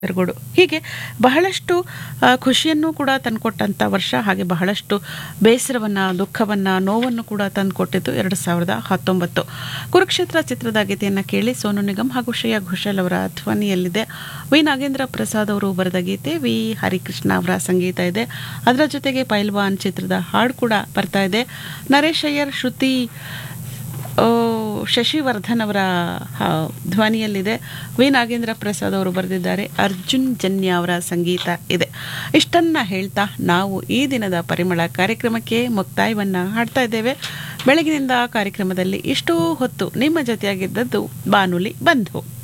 ಕಾಸರಗೋಡು ಹೀಗೆ ಬಹಳಷ್ಟು ಆ, ಖುಷಿಯನ್ನು ಕೂಡ ತಂದುಕೊಟ್ಟಂಥ ವರ್ಷ ಹಾಗೆ ಬಹಳಷ್ಟು ಬೇಸರವನ್ನು ದುಃಖವನ್ನು ನೋವನ್ನು ಕೂಡ ತಂದುಕೊಟ್ಟಿದ್ದು ಎರಡು ಸಾವಿರದ ಹತ್ತೊಂಬತ್ತು ಕುರುಕ್ಷೇತ್ರ ಚಿತ್ರದ ಗೀತೆಯನ್ನು ಕೇಳಿ ಸೋನು ನಿಗಮ್ ಹಾಗೂ ಶ್ರೇಯಾ ಘೋಷಾಲ್ ಅವರ ಧ್ವನಿಯಲ್ಲಿದೆ ವಿ ನಾಗೇಂದ್ರ ಪ್ರಸಾದ್ ಅವರು ಬರೆದ ಗೀತೆ ವಿ ಹರಿಕೃಷ್ಣ ಅವರ ಸಂಗೀತ ಇದೆ ಅದರ ಜೊತೆಗೆ ಪೈಲ್ವಾನ್ ಚಿತ್ರದ ಹಾಡು ಕೂಡ ಬರ್ತಾ ಇದೆ ನರೇಶ್ ಅಯ್ಯರ್ ಶ್ರುತಿ ಆ, ಶಶಿವರ್ಧನ್ ಅವರ ಆ, ಧ್ವನಿಯಲ್ಲಿದೆ ವಿ ನಾಗೇಂದ್ರ ಪ್ರಸಾದ್ ಅವರು ಬರೆದಿದ್ದಾರೆ ಅರ್ಜುನ್ ಜನ್ಯ ಅವರ ಸಂಗೀತ ಇದೆ ಇಷ್ಟನ್ನ ಹೇಳ್ತಾ ನಾವು ಈ ದಿನದ ಪರಿಮಳ ಕಾರ್ಯಕ್ರಮಕ್ಕೆ ಮುಕ್ತಾಯವನ್ನು ಹಾಡ್ತಾ ಇದ್ದೇವೆ ಬೆಳಗಿನಿಂದ ಕಾರ್ಯಕ್ರಮದಲ್ಲಿ ಇಷ್ಟೂ ಹೊತ್ತು ನಿಮ್ಮ ಜೊತೆಯಾಗಿದ್ದದ್ದು ಬಾನುಲಿ ಬಂಧು